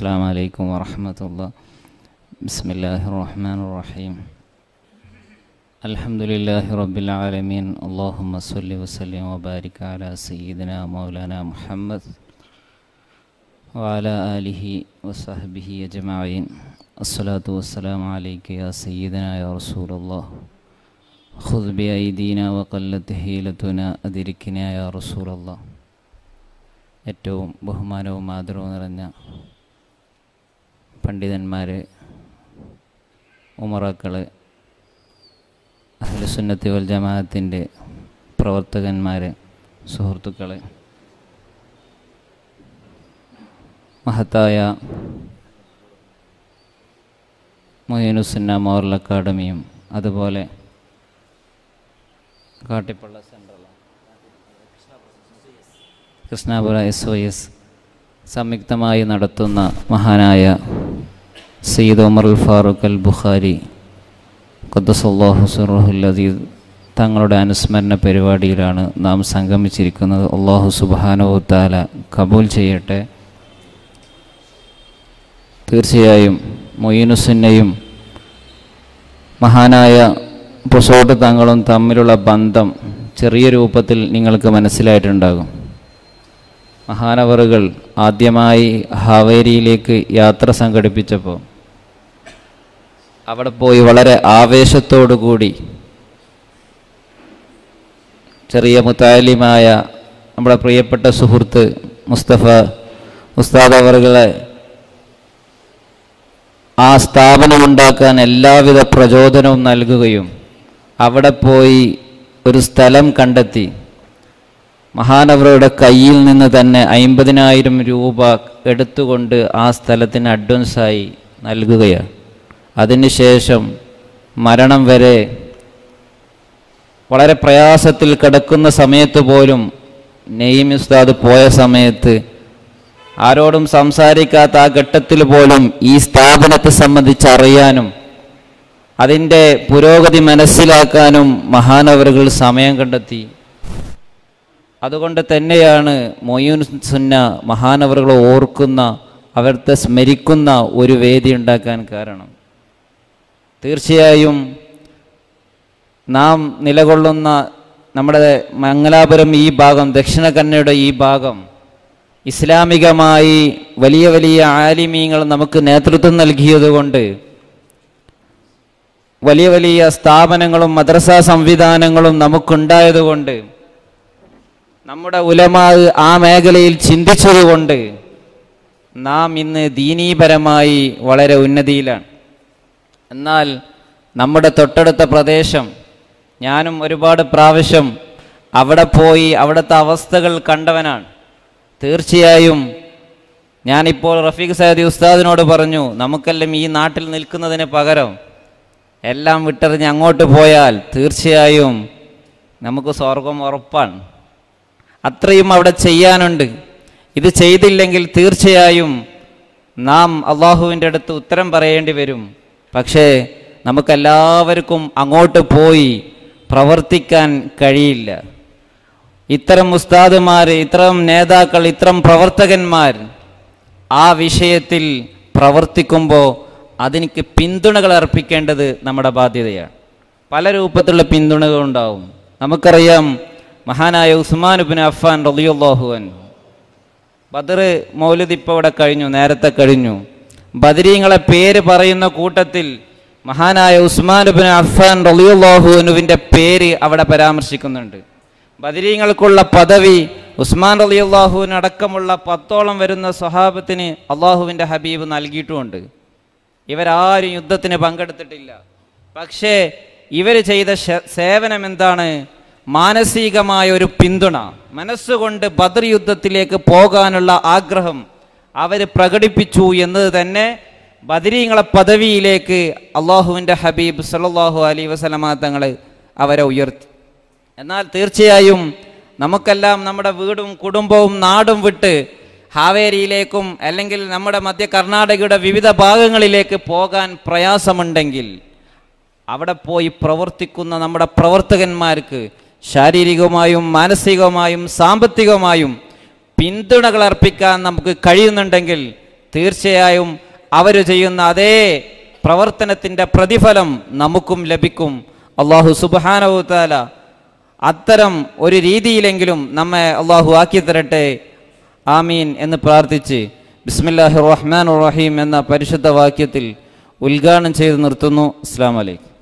السلام عليكم ورحمة الله بسم الله الرحمن الرحيم الحمد لله رب العالمين اللهم صل وسلم وبارك على سيدنا مولانا محمد وعلى آله وصحبه أجمعين الصلاة والسلام عليك يا سيدنا يا رسول الله خذ بأيدينا وقلت ഹീലത്തുന أدركنا يا رسول الله ഏറ്റവും ബഹുമാനവും ആദരവും നിറഞ്ഞ പണ്ഡിതന്മാർ ഉമറാക്കൾ അഹ്ലുസുന്നത്തി വൽ ജമാഅത്തിൻ്റെ പ്രവർത്തകന്മാർ സുഹൃത്തുക്കൾ മഹത്തായ മൊയ്നുസുന്ന മോറൽ അക്കാഡമിയും അതുപോലെ Kattipalla central Krishnapura S O S സംയുക്തമായി നടത്തുന്ന മഹാനായ സയ്യിദ് ഉമർ അൽ ഫാറൂഖ് അൽ ബുഖാരി ഖുദ്ദസല്ലാഹു സുറഹുൽ അദീദ് തങ്ങളുടെ അനുസ്മരണ പരിപാടിയിലാണ് നാം സംഗമിച്ചിരിക്കുന്നത് അള്ളാഹു സുബാനോ താല കബൂൽ ചെയ്യട്ടെ തീർച്ചയായും മൊയ്നുസുന്നയും മഹാനായ പൊസോട്ട് തങ്ങളും തമ്മിലുള്ള ബന്ധം ചെറിയ രൂപത്തിൽ നിങ്ങൾക്ക് മനസ്സിലായിട്ടുണ്ടാകും മഹാനവറുകൾ ആദ്യമായി ഹാവേരിയിലേക്ക് യാത്ര സംഘടിപ്പിച്ചപ്പോൾ അവിടെ പോയി വളരെ ആവേശത്തോടു കൂടി ചെറിയ മുത്താലിമായ നമ്മുടെ പ്രിയപ്പെട്ട സുഹൃത്ത് മുസ്തഫ ഉസ്താദ് അവറുകളെ ആ സ്ഥാപനമുണ്ടാക്കാൻ എല്ലാവിധ പ്രചോദനവും നൽകുകയും അവിടെ പോയി ഒരു സ്ഥലം കണ്ടെത്തി മഹാനവറുടെ കയ്യിൽ നിന്ന് തന്നെ അമ്പതിനായിരം രൂപ എടുത്തുകൊണ്ട് ആ സ്ഥലത്തിന് അഡ്വാൻസായി നൽകുകയാണ് അതിനുശേഷം മരണം വരെ വളരെ പ്രയാസത്തിൽ കിടക്കുന്ന സമയത്ത് പോലും നെയ്യം ഉസ്താദ് പോയ സമയത്ത് ആരോടും സംസാരിക്കാത്ത ആ ഘട്ടത്തിൽ പോലും ഈ സ്ഥാപനത്തെ സംബന്ധിച്ച് അറിയാനും അതിൻ്റെ പുരോഗതി മനസ്സിലാക്കാനും മഹാനവറുകൾ സമയം കണ്ടെത്തി അതുകൊണ്ട് തന്നെയാണ് മൊയ്യൂൻ സുന്ന മഹാനവറുകൾ ഓർക്കുന്ന അവരുടെ സ്മരിക്കുന്ന ഒരു വേദി ഉണ്ടാക്കാൻ കാരണം തീർച്ചയായും നാം നിലകൊള്ളുന്ന നമ്മുടെ മംഗലാപുരം ഈ ഭാഗം ദക്ഷിണ കന്നഡയുടെ ഈ ഭാഗം ഇസ്ലാമികമായി വലിയ വലിയ ആലിമീങ്ങൾ നമുക്ക് നേതൃത്വം നൽകിയതുകൊണ്ട് വലിയ വലിയ സ്ഥാപനങ്ങളും മദ്രസ സംവിധാനങ്ങളും നമുക്കുണ്ടായതുകൊണ്ട് നമ്മുടെ ഉലമാ ആ മേഖലയിൽ ചിന്തിച്ചതുകൊണ്ട് നാം ഇന്ന് ദീനീപരമായി വളരെ ഉന്നതിയിലാണ് എന്നാൽ നമ്മുടെ തൊട്ടടുത്ത പ്രദേശം ഞാനും ഒരുപാട് പ്രാവശ്യം അവിടെ പോയി അവിടുത്തെ അവസ്ഥകൾ കണ്ടവനാണ് തീർച്ചയായും ഞാനിപ്പോൾ റഫീഖ് സയദി ഉസ്താദിനോട് പറഞ്ഞു നമുക്കെല്ലാം ഈ നാട്ടിൽ നിൽക്കുന്നതിന് പകരം എല്ലാം വിട്ടെറിഞ്ഞ് അങ്ങോട്ട് പോയാൽ തീർച്ചയായും നമുക്ക് സ്വർഗം ഉറപ്പാണ് അത്രയും അവിടെ ചെയ്യാനുണ്ട് ഇത് ചെയ്തില്ലെങ്കിൽ തീർച്ചയായും നാം അള്ളാഹുവിൻ്റെ അടുത്ത് ഉത്തരം പറയേണ്ടി വരും പക്ഷേ നമുക്കെല്ലാവർക്കും അങ്ങോട്ട് പോയി പ്രവർത്തിക്കാൻ കഴിയില്ല ഇത്തരം ഉസ്താദുമാർ ഇത്തരം നേതാക്കൾ ഇത്തരം പ്രവർത്തകന്മാർ ആ വിഷയത്തിൽ പ്രവർത്തിക്കുമ്പോൾ അതിനിക്ക് പിന്തുണകൾ അർപ്പിക്കേണ്ടത് നമ്മുടെ ബാധ്യതയാണ് പല രൂപത്തിലുള്ള പിന്തുണകൾ ഉണ്ടാവും നമുക്കറിയാം മഹാനായ ഉസ്മാൻ ഉബിൻ അഫാൻ റലിയുല്ലാഹുവൻ ബദർ മൗലിദ് ഇപ്പോൾ ഇവിടെ കഴിഞ്ഞു നേരത്തെ കഴിഞ്ഞു ബദരീങ്ങളെ പേര് പറയുന്ന കൂട്ടത്തിൽ മഹാനായ ഉസ്മാൻ ഉബിൻ അഫാൻ റലിയുല്ലാഹുവിനുവിൻ്റെ പേര് അവിടെ പരാമർശിക്കുന്നുണ്ട് ബദരീങ്ങൾക്കുള്ള പദവി ഉസ്മാൻ റലിയുല്ലാഹുവിന് അടക്കമുള്ള പത്തോളം വരുന്ന സ്വഹാബത്തിന് അള്ളാഹുവിൻ്റെ ഹബീബ് നൽകിയിട്ടുമുണ്ട് ഇവരാരും യുദ്ധത്തിന് പങ്കെടുത്തിട്ടില്ല പക്ഷേ ഇവർ ചെയ്ത സേവനം എന്താണ് മാനസികമായ ഒരു പിന്തുണ മനസ്സുകൊണ്ട് ബദർ യുദ്ധത്തിലേക്ക് പോകാനുള്ള ആഗ്രഹം അവർ പ്രകടിപ്പിച്ചു എന്നത് തന്നെ ബദരീങ്ങളെ പദവിയിലേക്ക് അള്ളാഹുവിൻ്റെ ഹബീബ് സല്ലാഹു അലൈ വസലമ തങ്ങൾ അവരെ ഉയർത്തി എന്നാൽ തീർച്ചയായും നമുക്കെല്ലാം നമ്മുടെ വീടും കുടുംബവും നാടും വിട്ട് ഹാവേരിയിലേക്കും അല്ലെങ്കിൽ നമ്മുടെ മധ്യ കർണാടകയുടെ വിവിധ ഭാഗങ്ങളിലേക്ക് പോകാൻ പ്രയാസമുണ്ടെങ്കിൽ അവിടെ പോയി പ്രവർത്തിക്കുന്ന നമ്മുടെ പ്രവർത്തകന്മാർക്ക് ശാരീരികമായും മാനസികമായും സാമ്പത്തികമായും പിന്തുണകൾ അർപ്പിക്കാൻ നമുക്ക് കഴിയുന്നുണ്ടെങ്കിൽ തീർച്ചയായും അവർ ചെയ്യുന്ന അതേ പ്രവർത്തനത്തിൻ്റെ പ്രതിഫലം നമുക്കും ലഭിക്കും അള്ളാഹു സുബാനവുത്താല അത്തരം ഒരു രീതിയിലെങ്കിലും നമ്മെ അള്ളാഹു ആക്കി തരട്ടെ ആമീൻ എന്ന് പ്രാർത്ഥിച്ച് ബിസ്മില്ലാഹി റഹ്മാൻ റഹീം എന്ന പരിശുദ്ധ വാക്യത്തിൽ ഉദ്ഘാടനം ചെയ്ത് നിർത്തുന്നു അസ്സാം വലൈക്കും